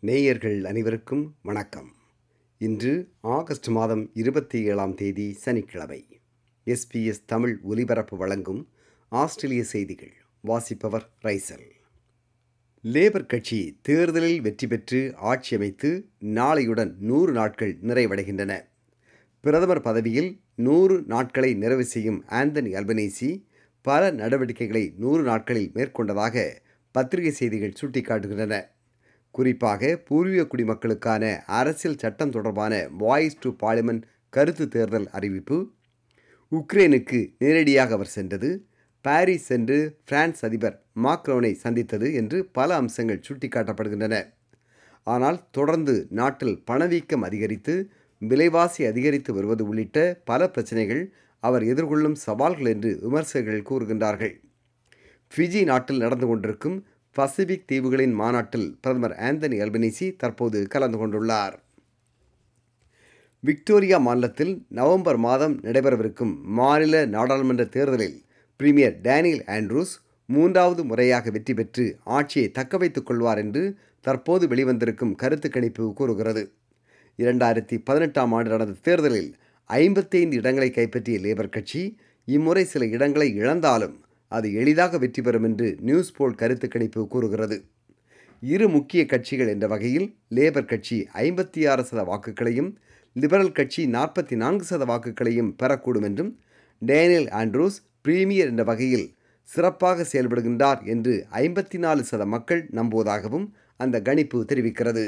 நேயர்கள் அனைவருக்கும் வணக்கம் இன்று ஆகஸ்ட் மாதம் இருபத்தி ஏழாம் தேதி சனிக்கிழமை எஸ்பிஎஸ் தமிழ் ஒலிபரப்பு வழங்கும் ஆஸ்திரேலிய செய்திகள் வாசிப்பவர் ரைசல் லேபர் கட்சி தேர்தலில் வெற்றி பெற்று ஆட்சி அமைத்து நாளையுடன் நூறு நாட்கள் நிறைவடைகின்றன பிரதமர் பதவியில் நூறு நாட்களை நிறைவு செய்யும் ஆந்தனி அல்பனேசி பல நடவடிக்கைகளை நூறு நாட்களில் மேற்கொண்டதாக பத்திரிகை செய்திகள் சுட்டிக்காட்டுகின்றன குறிப்பாக பூர்வீக குடிமக்களுக்கான அரசியல் சட்டம் தொடர்பான வாய்ஸ் டு பார்லிமெண்ட் கருத்து தேர்தல் அறிவிப்பு உக்ரைனுக்கு நேரடியாக அவர் சென்றது பாரிஸ் சென்று பிரான்ஸ் அதிபர் மாக்ரோனை சந்தித்தது என்று பல அம்சங்கள் சுட்டிக்காட்டப்படுகின்றன ஆனால் தொடர்ந்து நாட்டில் பணவீக்கம் அதிகரித்து விலைவாசி அதிகரித்து வருவது உள்ளிட்ட பல பிரச்சனைகள் அவர் எதிர்கொள்ளும் சவால்கள் என்று விமர்சகர்கள் கூறுகின்றார்கள் ஃபிஜி நாட்டில் நடந்து கொண்டிருக்கும் பசிபிக் தீவுகளின் மாநாட்டில் பிரதமர் ஆந்தனி அல்பனீசி தற்போது கலந்து கொண்டுள்ளார் விக்டோரியா மாநிலத்தில் நவம்பர் மாதம் நடைபெறவிருக்கும் மாநில நாடாளுமன்ற தேர்தலில் பிரீமியர் டேனியல் ஆண்ட்ரூஸ் மூன்றாவது முறையாக வெற்றி பெற்று ஆட்சியை தக்க வைத்துக் கொள்வார் என்று தற்போது வெளிவந்திருக்கும் கருத்து கணிப்பு கூறுகிறது இரண்டாயிரத்தி பதினெட்டாம் ஆண்டு நடந்த தேர்தலில் ஐம்பத்தைந்து இடங்களை கைப்பற்றிய லேபர் கட்சி இம்முறை சில இடங்களை இழந்தாலும் அது எளிதாக வெற்றி பெறும் என்று நியூஸ் போல் கருத்து கணிப்பு கூறுகிறது இரு முக்கிய கட்சிகள் என்ற வகையில் லேபர் கட்சி ஐம்பத்தி ஆறு சத வாக்குகளையும் லிபரல் கட்சி நாற்பத்தி நான்கு சத வாக்குகளையும் பெறக்கூடும் என்றும் டேனியல் ஆண்ட்ரூஸ் பிரீமியர் என்ற வகையில் சிறப்பாக செயல்படுகின்றார் என்று ஐம்பத்தி நாலு சத மக்கள் நம்புவதாகவும் அந்த கணிப்பு தெரிவிக்கிறது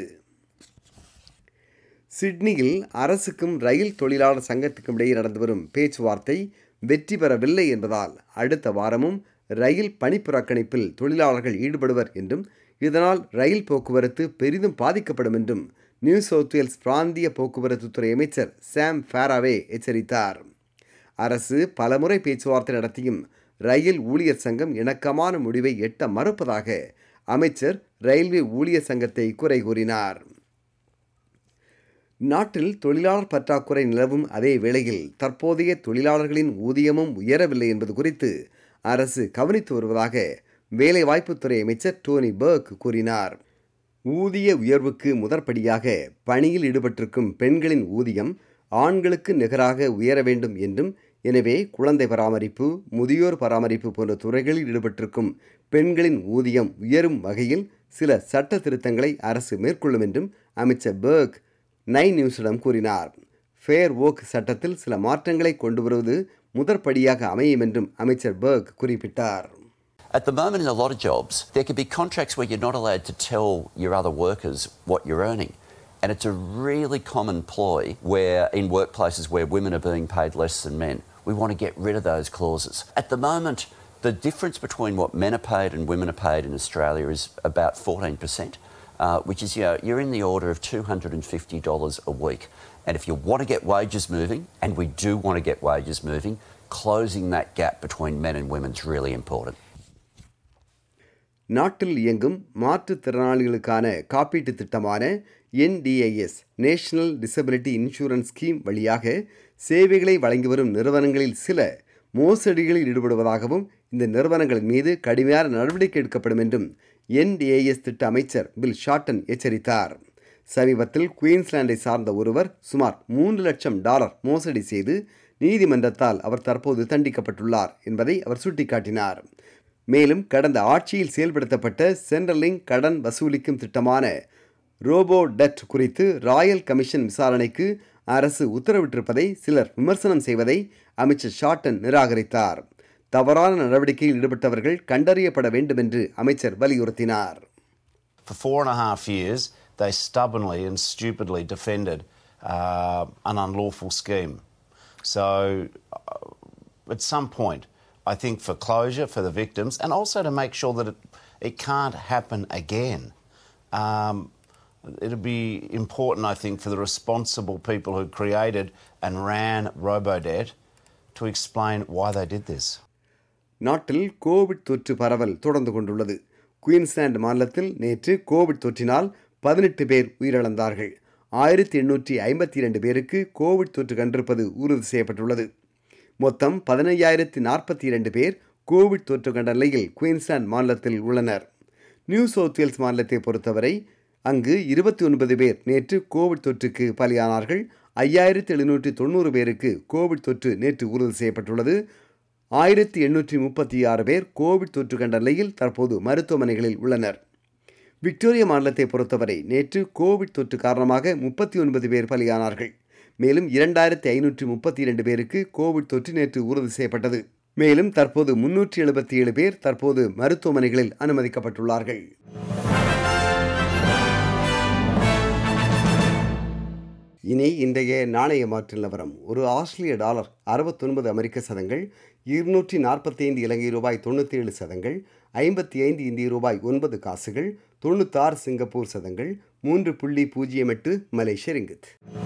சிட்னியில் அரசுக்கும் ரயில் தொழிலாளர் சங்கத்துக்கும் இடையே நடந்து வரும் பேச்சுவார்த்தை வெற்றி பெறவில்லை என்பதால் அடுத்த வாரமும் ரயில் பணிப்புறக்கணிப்பில் தொழிலாளர்கள் ஈடுபடுவர் என்றும் இதனால் ரயில் போக்குவரத்து பெரிதும் பாதிக்கப்படும் என்றும் நியூ சவுத் வேல்ஸ் பிராந்திய போக்குவரத்து துறை அமைச்சர் சாம் ஃபேராவே எச்சரித்தார் அரசு பலமுறை பேச்சுவார்த்தை நடத்தியும் ரயில் ஊழியர் சங்கம் இணக்கமான முடிவை எட்ட மறுப்பதாக அமைச்சர் ரயில்வே ஊழியர் சங்கத்தை குறை கூறினார் நாட்டில் தொழிலாளர் பற்றாக்குறை நிலவும் அதே வேளையில் தற்போதைய தொழிலாளர்களின் ஊதியமும் உயரவில்லை என்பது குறித்து அரசு கவனித்து வருவதாக வேலைவாய்ப்புத்துறை அமைச்சர் டோனி பர்க் கூறினார் ஊதிய உயர்வுக்கு முதற்படியாக பணியில் ஈடுபட்டிருக்கும் பெண்களின் ஊதியம் ஆண்களுக்கு நிகராக உயர வேண்டும் என்றும் எனவே குழந்தை பராமரிப்பு முதியோர் பராமரிப்பு போன்ற துறைகளில் ஈடுபட்டிருக்கும் பெண்களின் ஊதியம் உயரும் வகையில் சில சட்ட திருத்தங்களை அரசு மேற்கொள்ளும் என்றும் அமைச்சர் பர்க் நைன் நியூஸிடம் கூறினார் ஃபேர் ஓக் சட்டத்தில் சில மாற்றங்களை கொண்டு வருவது முதற்படியாக அமையும் என்றும் அமைச்சர் பர்க் குறிப்பிட்டார் At the moment, in a lot of jobs, there could be contracts where you're not allowed to tell your other workers what you're earning. And it's a really common ploy where in workplaces where women are being paid less than men. We want to get rid of those clauses. At the moment, the difference between what men are paid and women are paid in Australia is about 14%, uh, which is, you know, you're in the order of $250 a week. And if you want to get wages moving, and we do want to get wages moving, closing that gap between men and women is really important. நாட்டில் இயங்கும் மாற்றுத்திறனாளிகளுக்கான காப்பீட்டு திட்டமான N D I S national disability insurance scheme வழியாக சேவைகளை வழங்கி வரும் நிறுவனங்களில் சில மோசடிகளில் ஈடுபடுவதாகவும் இந்த நிறுவனங்களின் மீது கடுமையான நடவடிக்கை எடுக்கப்படும் என்றும் என்டிஏஎஸ் திட்ட அமைச்சர் பில் ஷார்டன் எச்சரித்தார் சமீபத்தில் குயின்ஸ்லாண்டை சார்ந்த ஒருவர் சுமார் மூன்று லட்சம் டாலர் மோசடி செய்து நீதிமன்றத்தால் அவர் தற்போது தண்டிக்கப்பட்டுள்ளார் என்பதை அவர் சுட்டிக்காட்டினார் மேலும் கடந்த ஆட்சியில் செயல்படுத்தப்பட்ட சென்ட்ரலிங் கடன் வசூலிக்கும் திட்டமான ரோபோ டெட் குறித்து ராயல் கமிஷன் விசாரணைக்கு அரசு உத்தரவிட்டிருப்பதை சிலர் விமர்சனம் செய்வதை அமைச்சர் ஷார்டன் நிராகரித்தார் தவறான நடவடிக்கையில் ஈடுபட்டவர்கள் கண்டறியப்பட வேண்டும் என்று அமைச்சர் வலியுறுத்தினார் For four and a half years, they stubbornly and stupidly defended uh, an unlawful scheme. So, uh, at some point, I think for closure for the victims and also to make sure that it, it can't happen again. Um, it'll be important, I think, for the responsible people who created and ran Robodebt to explain why they did this. நாட்டில் Covid தொற்று பரவல் தொடர்ந்து கொண்டுள்ளது Queensland மாநிலத்தில் நேற்று Covid தொற்றினால் பதினெட்டு பேர் உயிரிழந்தார்கள் ஆயிரத்தி எண்ணூற்றி ஐம்பத்தி இரண்டு பேருக்கு கோவிட் தொற்று கண்டிருப்பது உறுதி செய்யப்பட்டுள்ளது மொத்தம் பதினையாயிரத்தி நாற்பத்தி இரண்டு பேர் கோவிட் தொற்று கண்ட நிலையில் குயின்ஸ்லாந்து மாநிலத்தில் உள்ளனர் நியூ சவுத் வேல்ஸ் மாநிலத்தை பொறுத்தவரை அங்கு இருபத்தி ஒன்பது பேர் நேற்று கோவிட் தொற்றுக்கு பலியானார்கள் ஐயாயிரத்தி எழுநூற்றி தொண்ணூறு பேருக்கு கோவிட் தொற்று நேற்று உறுதி செய்யப்பட்டுள்ளது ஆயிரத்தி எண்ணூற்றி முப்பத்தி ஆறு பேர் கோவிட் தொற்று கண்ட நிலையில் தற்போது மருத்துவமனைகளில் உள்ளனர் விக்டோரியா மாநிலத்தை பொறுத்தவரை நேற்று கோவிட் தொற்று காரணமாக முப்பத்தி ஒன்பது பேர் பலியானார்கள் மேலும் இரண்டாயிரத்தி ஐநூற்றி முப்பத்தி இரண்டு பேருக்கு கோவிட் தொற்று நேற்று உறுதி செய்யப்பட்டது மேலும் தற்போது முன்னூற்றி எழுபத்தி ஏழு பேர் தற்போது மருத்துவமனைகளில் அனுமதிக்கப்பட்டுள்ளார்கள் இனி இன்றைய நாணய மாற்று நிலவரம் ஒரு ஆஸ்திரேலிய டாலர் அறுபத்தொன்பது அமெரிக்க சதங்கள் இருநூற்றி நாற்பத்தைந்து இலங்கை ரூபாய் தொண்ணூற்றி ஏழு சதங்கள் ஐம்பத்தி ஐந்து இந்திய ரூபாய் ஒன்பது காசுகள் தொண்ணூத்தாறு சிங்கப்பூர் சதங்கள் மூன்று புள்ளி பூஜ்ஜியம் எட்டு மலேசிய ரிங்கித்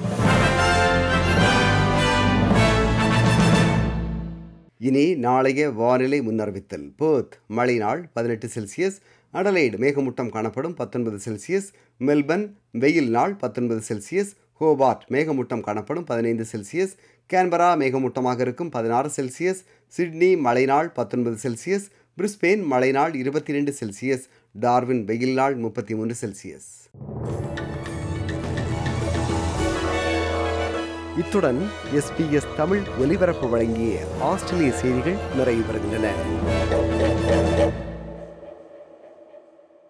இனி நாளைய வானிலை முன்னறிவித்தல் பேர்த் மழை நாள் பதினெட்டு செல்சியஸ் அடலைடு மேகமூட்டம் காணப்படும் பத்தொன்பது செல்சியஸ் மெல்பர்ன் வெயில் நாள் பத்தொன்பது செல்சியஸ் ஹோபார்ட் மேகமூட்டம் காணப்படும் பதினைந்து செல்சியஸ் கேன்பரா மேகமூட்டமாக இருக்கும் பதினாறு செல்சியஸ் சிட்னி மழை நாள் பத்தொன்பது செல்சியஸ் பிரிஸ்பெயின் மழை நாள் இருபத்தி ரெண்டு செல்சியஸ் டார்வின் வெயில் நாள் முப்பத்தி மூன்று செல்சியஸ் இத்துடன் எஸ்பிஎஸ் தமிழ் ஒலிபரப்பு வழங்கிய ஆஸ்திரேலிய செய்திகள் நிறைவு பெறுகின்றன